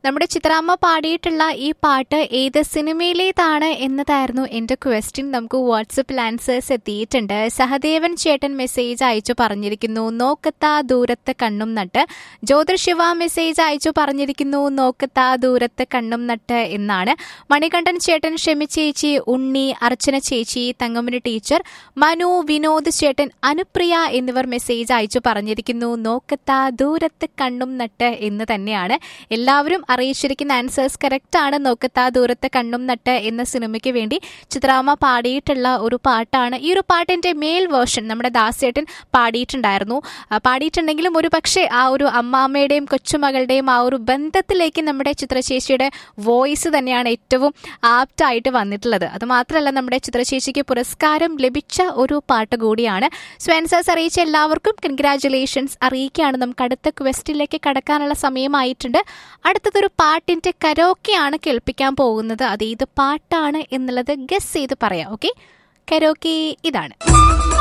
നമ്മുടെ ചിത്രാമ്മ പാടിയിട്ടുള്ള ഈ പാട്ട് ഏത് സിനിമയിലേതാണ് എന്നതായിരുന്നു എൻ്റെ ക്വസ്റ്റ്യൻ നമുക്ക് വാട്സപ്പിൽ ആൻസേഴ്സ് എത്തിയിട്ടുണ്ട് സഹദേവൻ ചേട്ടൻ മെസ്സേജ് അയച്ചു പറഞ്ഞിരിക്കുന്നു നോക്കത്താ ദൂരത്ത് കണ്ണും നട്ട് ജ്യോതിർ ശിവ മെസ്സേജ് അയച്ചു പറഞ്ഞിരിക്കുന്നു നോക്കത്താ ദൂരത്ത് കണ്ണും നട്ട് എന്നാണ് മണികണ്ഠൻ ചേട്ടൻ ഷെമി ചേച്ചി ഉണ്ണി അർച്ചന ചേച്ചി തങ്കമണി ടീച്ചർ മനു വിനോദ് ചേട്ടൻ അനുപ്രിയ എന്നിവർ മെസ്സേജ് അയച്ചു പറഞ്ഞിരിക്കുന്നു നോക്കത്താ ദൂരത്ത് കണ്ണും നട്ട് എന്ന് തന്നെയാണ് എല്ലാവരും അറിയിച്ചിരിക്കുന്ന ആൻസേഴ്സ് കറക്റ്റ് ആണ് നോക്കത്താ ദൂരത്ത് കണ്ണും നട്ട് എന്ന സിനിമയ്ക്ക് വേണ്ടി ചിത്രാമ്മ പാടിയിട്ടുള്ള ഒരു പാട്ടാണ് ഈ ഒരു പാട്ടിന്റെ മേൽ വേർഷൻ നമ്മുടെ ദാസേട്ടൻ പാടിയിട്ടുണ്ടായിരുന്നു ആ, പാടിയിട്ടുണ്ടെങ്കിലും ഒരു പക്ഷേ ആ ഒരു അമ്മാമ്മയുടെയും കൊച്ചുമകളുടെയും ആ ഒരു ബന്ധത്തിലേക്ക് നമ്മുടെ ചിത്രചേച്ചിയുടെ വോയിസ് തന്നെയാണ് ഏറ്റവും ആപ്റ്റായിട്ട് വന്നിട്ടുള്ളത് അത് മാത്രമല്ല നമ്മുടെ ചിത്രചേച്ചിക്ക് പുരസ്കാരം ലഭിച്ച ഒരു പാട്ട് കൂടിയാണ് സ്വാൻസേഴ്സ് അറിയിച്ച എല്ലാവർക്കും കൺഗ്രാറ്റുലേഷൻസ് അറിയിക്കുകയാണ് നമുക്ക് അടുത്ത ക്വസ്റ്റിലേക്ക് കടക്കാനുള്ള സമയമായിട്ടുണ്ട് അടുത്തതൊരു പാട്ടിന്റെ കരോക്കെയാണ് കേൾപ്പിക്കാൻ പോകുന്നത് അത് ഏത് പാട്ടാണ് എന്നുള്ളത് ഗസ് ചെയ്ത് പറയാം ഓക്കെ കരോക്കെ ഇതാണ്